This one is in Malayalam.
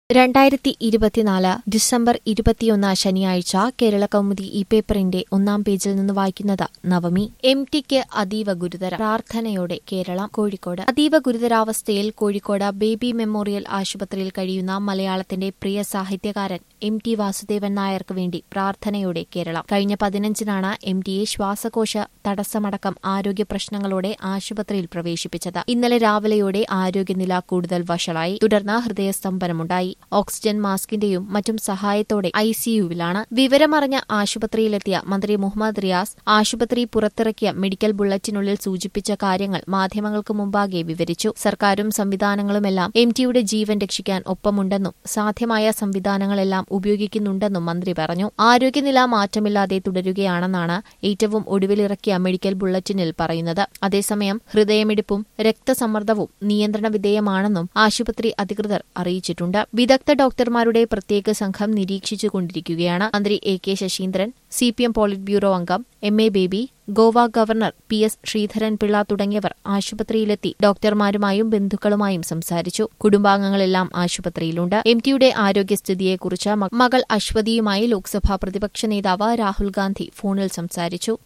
രണ്ടായിരത്തി ഇരുപത്തിനാല് ഡിസംബർ ഇരുപത്തിയൊന്ന് ശനിയാഴ്ച കേരള കൗമുദി ഈ പേപ്പറിന്റെ ഒന്നാം പേജിൽ നിന്ന് വായിക്കുന്നത് നവമി എം ടിക്ക് അതീവ ഗുരുതര പ്രാർത്ഥനയോടെ കേരളം കോഴിക്കോട് അതീവ ഗുരുതരാവസ്ഥയിൽ കോഴിക്കോട് ബേബി മെമ്മോറിയൽ ആശുപത്രിയിൽ കഴിയുന്ന മലയാളത്തിന്റെ പ്രിയ സാഹിത്യകാരൻ എം ടി വാസുദേവൻ നായർക്ക് വേണ്ടി പ്രാർത്ഥനയോടെ കേരളം കഴിഞ്ഞ പതിനഞ്ചിനാണ് എം ടിയെ ശ്വാസകോശ തടസ്സമടക്കം ആരോഗ്യ പ്രശ്നങ്ങളോടെ ആശുപത്രിയിൽ പ്രവേശിപ്പിച്ചത് ഇന്നലെ രാവിലെയോടെ ആരോഗ്യനില കൂടുതൽ വഷളായി തുടർന്ന് ഹൃദയസ്തംഭനമുണ്ടായി ഓക്സിജൻ മാസ്കിന്റെയും മറ്റും സഹായത്തോടെ ഐസിയുവിലാണ് വിവരമറിഞ്ഞ ആശുപത്രിയിലെത്തിയ മന്ത്രി മുഹമ്മദ് റിയാസ് ആശുപത്രി പുറത്തിറക്കിയ മെഡിക്കൽ ബുള്ളറ്റിനുള്ളിൽ സൂചിപ്പിച്ച കാര്യങ്ങൾ മാധ്യമങ്ങൾക്ക് മുമ്പാകെ വിവരിച്ചു സർക്കാരും സംവിധാനങ്ങളുമെല്ലാം എം ടിയുടെ ജീവൻ രക്ഷിക്കാൻ ഒപ്പമുണ്ടെന്നും സാധ്യമായ സംവിധാനങ്ങളെല്ലാം ഉപയോഗിക്കുന്നുണ്ടെന്നും മന്ത്രി പറഞ്ഞു ആരോഗ്യനില മാറ്റമില്ലാതെ തുടരുകയാണെന്നാണ് ഏറ്റവും ഒടുവിലിറക്കിയ മെഡിക്കൽ ബുള്ളറ്റിനിൽ പറയുന്നത് അതേസമയം ഹൃദയമിടിപ്പും രക്തസമ്മർദ്ദവും നിയന്ത്രണ വിധേയമാണെന്നും ആശുപത്രി അധികൃതർ അറിയിച്ചിട്ടുണ്ട് വിദഗ്ധ ഡോക്ടർമാരുടെ പ്രത്യേക സംഘം നിരീക്ഷിച്ചുകൊണ്ടിരിക്കുകയാണ് മന്ത്രി A K Saseendran C P M politburo അംഗം M A Baby Goa governor P S Sreedharan Pillai തുടങ്ങിയവർ ആശുപത്രിയിലെത്തി ഡോക്ടർമാരുമായും ബന്ധുക്കളുമായും സംസാരിച്ചു കുടുംബാംഗങ്ങളെല്ലാം ആശുപത്രിയിലുണ്ട് എം ടിയുടെ ആരോഗ്യസ്ഥിതിയെക്കുറിച്ച് മകൾ അശ്വതിയുമായി ലോക്സഭാ പ്രതിപക്ഷ നേതാവ് രാഹുൽ ഗാന്ധി ഫോണിൽ സംസാരിച്ചു